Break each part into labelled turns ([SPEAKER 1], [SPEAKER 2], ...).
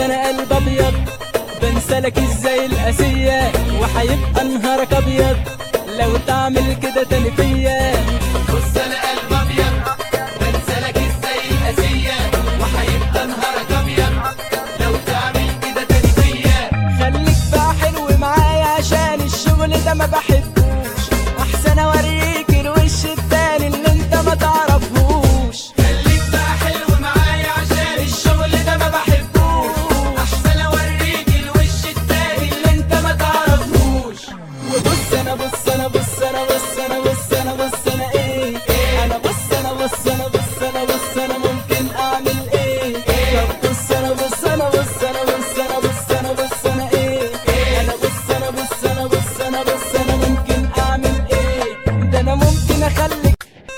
[SPEAKER 1] انا قلب ابيض بنسى لك ازاي القاسية وحيبقى نهارك ابيض لو تعمل كده تاني فيا
[SPEAKER 2] بص انا قلب ابيض بنسى لك ازاي القاسية وهيبقى نهارك ابيض لو تعمل كده تاني فيا
[SPEAKER 1] خليك بقى حلو معايا عشان الشغل ده ما بحبوش احسن اوريك الوش التاني اللي انت ما تعرفهوش
[SPEAKER 2] خليك بقى حلو معايا عشان الشغل ده ما بحبوش احسن اوريك الوش التاني اللي انت ما تعرفوش
[SPEAKER 1] وبص انا بص انا بص انا بص انا بص انا بص انا ايه انا بص انا بص انا بص انا بص انا ممكن اعمل ايه طب بص انا بص انا بص انا بص انا بص انا بص انا ايه انا بص انا بص انا بص انا بص انا ممكن اعمل ايه ده انا ممكن اخليك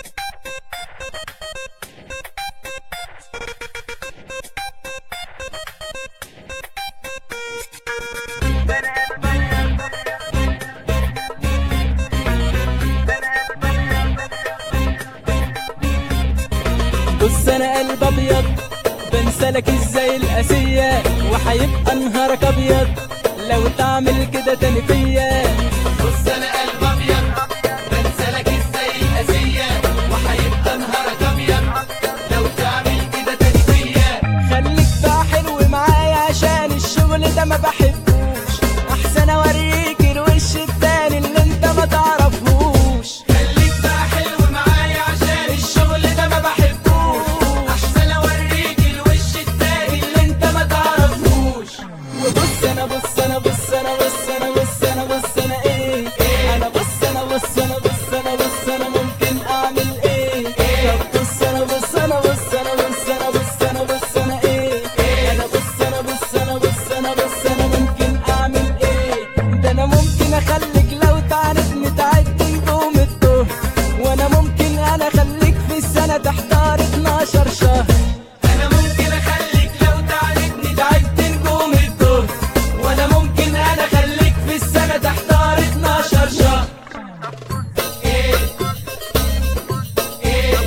[SPEAKER 1] بص انا قلب ابيض بنسى لك ازاي القاسية وحيبقى نهارك ابيض لو تعمل كده تاني فيا
[SPEAKER 2] بص انا قلب ابيض بنسى لك ازاي القاسية وهيبقى نهارك ابيض لو تعمل كده تاني فيا
[SPEAKER 1] خليك بقى حلو معايا عشان الشغل ده ما بحبوش احسن اوريك الوش التاني اللي انت ما تعرفهوش
[SPEAKER 2] خليك بقى حلو معايا عشان الشغل ده ما بحبوش احسن اوريك الوش التاني اللي انت ما تعرفوش
[SPEAKER 1] وبص انا بص انا بص انا بص انا بص انا بص انا ايه انا بص انا بص انا بص انا بص انا ممكن اعمل ايه طب بص انا بص انا بص انا بص انا بص انا بص انا ايه انا بص انا بص انا بص انا بص انا ممكن اعمل ايه ده انا ممكن اخليك لو تعرفني تعد نجوم الظهر وانا ممكن انا اخليك في السنه تحتار 12 شهر
[SPEAKER 2] انا ممكن اخليك لو تعرفني تعبت نجوم الدهر وانا ممكن انا اخليك في السنة تحتار 12 شهر ايه ايه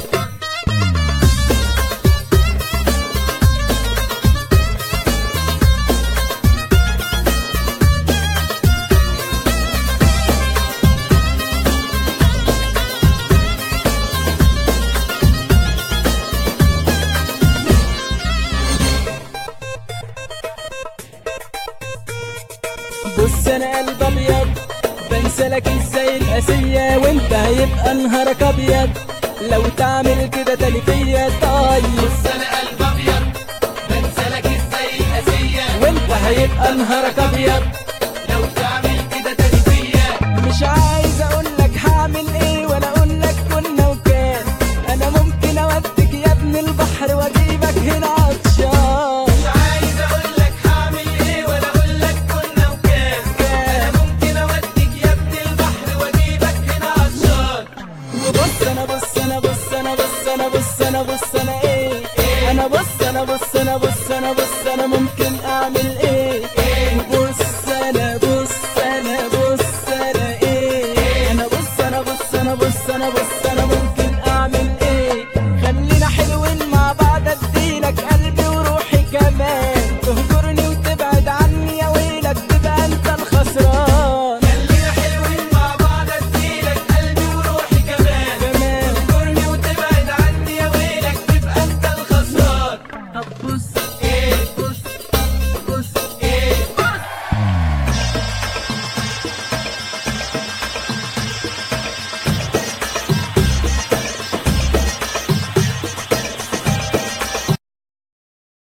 [SPEAKER 1] بص انا قلب ابيض بنسى لك ازاي القاسية وانت هيبقى نهارك ابيض لو تعمل كده تاني فيا طيب
[SPEAKER 2] بص انا قلب ابيض بنسى لك ازاي القاسية
[SPEAKER 1] وانت هيبقى نهارك ابيض
[SPEAKER 2] لو تعمل كده تاني فيا
[SPEAKER 1] مش عايز اقول لك هعمل ايه ولا اقول لك كنا وكان انا ممكن اوديك يا ابن البحر واجيبك هنا عطشان
[SPEAKER 2] مش عايز اقول لك هعمل ايه ولا اقول لك كنا وكان انا ممكن اوديك يا ابن البحر واجيبك هنا عطشان
[SPEAKER 1] وبص انا بص انا بص انا بص انا بص انا بص انا ايه انا بص انا بص انا بص انا بص انا ممكن اعمل ايه